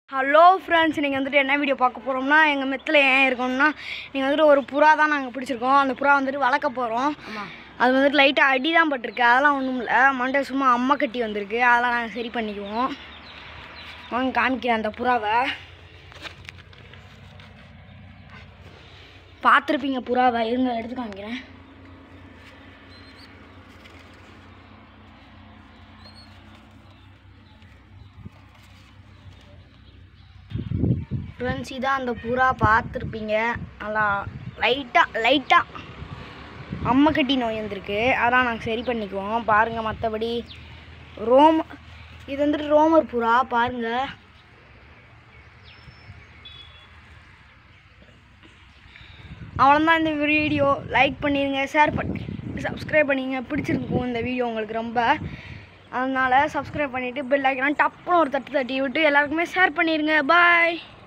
hello friends நீங்கள் வந்துட்டு என்ன வீடியோ பார்க்க போகிறோம்னா எங்கள் மெத்தில் ஏன் இருக்கோம்னா நீங்கள் வந்துட்டு ஒரு புறா தான் நாங்கள் பிடிச்சிருக்கோம் அந்த புறா வந்துட்டு வளர்க்க போகிறோம் அது வந்துட்டு லைட்டாக அடி தான் பட்டிருக்கு அதெல்லாம் ஒன்றும் இல்லை மண்டை சும்மா அம்மா கட்டி வந்திருக்கு அதெல்லாம் நாங்கள் சரி பண்ணிக்குவோம் வாங்க காமிக்கிறேன் அந்த புறாவை பார்த்துருப்பீங்க புறாவை இருங்க எடுத்து காமிக்கிறேன் ஃப்ரெண்ட்ஸ் இதான் அந்த புறா பார்த்துருப்பீங்க நல்லா லைட்டாக லைட்டாக அம்மைக்கட்டி நோய் வந்திருக்கு அதெல்லாம் நாங்கள் சரி பண்ணிக்குவோம் பாருங்கள் மற்றபடி ரோம் இது வந்துட்டு ரோமர் புறா பாருங்கள் அவ்வளோதான் இந்த வீடியோ லைக் பண்ணிடுங்க ஷேர் பண்ணி சப்ஸ்கிரைப் பண்ணிங்க பிடிச்சிருக்கும் இந்த வீடியோ உங்களுக்கு ரொம்ப அதனால் சப்ஸ்கிரைப் பண்ணிவிட்டு பெல் ஐக்கெல்லாம் டப்புன்னு ஒரு தட்டு தட்டி விட்டு எல்லாருக்குமே ஷேர் பண்ணிடுங்க பாய்